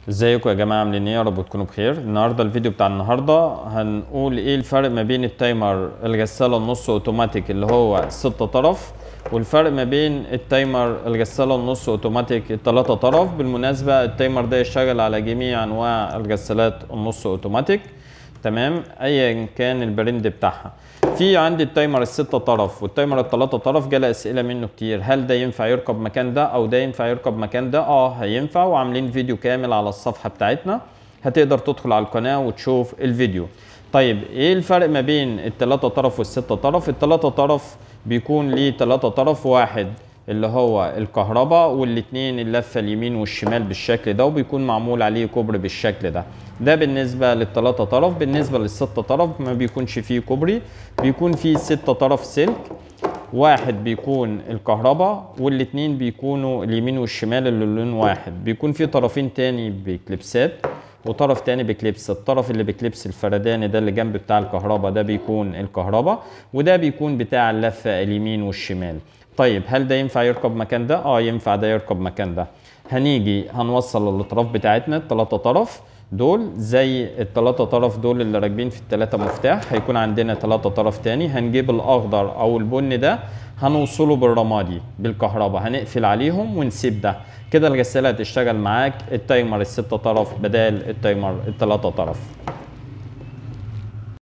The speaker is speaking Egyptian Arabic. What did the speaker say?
ازيكم يا جماعه عاملين ايه يا رب تكونوا بخير النهارده الفيديو بتاع النهارده هنقول ايه الفرق ما بين التايمر الغساله النص اوتوماتيك اللي هو ستة طرف والفرق ما بين التايمر الغساله النص اوتوماتيك التلاتة طرف بالمناسبه التايمر ده يشتغل على جميع انواع الغسالات النص اوتوماتيك تمام ايا كان البرند بتاعها في عندي التايمر الستة طرف والتايمر التلاتة طرف جالي اسئله منه كتير هل ده ينفع يركب مكان ده او ده ينفع يركب مكان ده اه هينفع وعاملين فيديو كامل على الصفحه بتاعتنا هتقدر تدخل على القناه وتشوف الفيديو طيب ايه الفرق ما بين التلاتة طرف والستة طرف التلاتة طرف بيكون ليه تلاتة طرف واحد اللي هو الكهرباء والاتنين اللفه اليمين والشمال بالشكل ده وبيكون معمول عليه كوبري بالشكل ده ده بالنسبه للثلاثه طرف بالنسبه للستة طرف ما بيكونش فيه كوبري بيكون فيه ستة طرف سلك واحد بيكون الكهرباء والاتنين بيكونوا اليمين والشمال اللي لون واحد بيكون في طرفين تاني بكليبسات وطرف تاني بكليبس الطرف اللي بكليبس الفرداني ده اللي جنب بتاع الكهرباء ده بيكون الكهرباء وده بيكون بتاع اللفه اليمين والشمال طيب هل ده ينفع يركب مكان ده؟ اه ينفع ده يركب مكان ده. هنيجي هنوصل الاطراف بتاعتنا التلاتة طرف دول زي التلاتة طرف دول اللي راكبين في التلاتة مفتاح هيكون عندنا تلاتة طرف تاني هنجيب الاخضر او البني ده هنوصله بالرمادي بالكهرباء هنقفل عليهم ونسيب ده كده الغسالة هتشتغل معاك التايمر الستة طرف بدال التايمر التلاتة طرف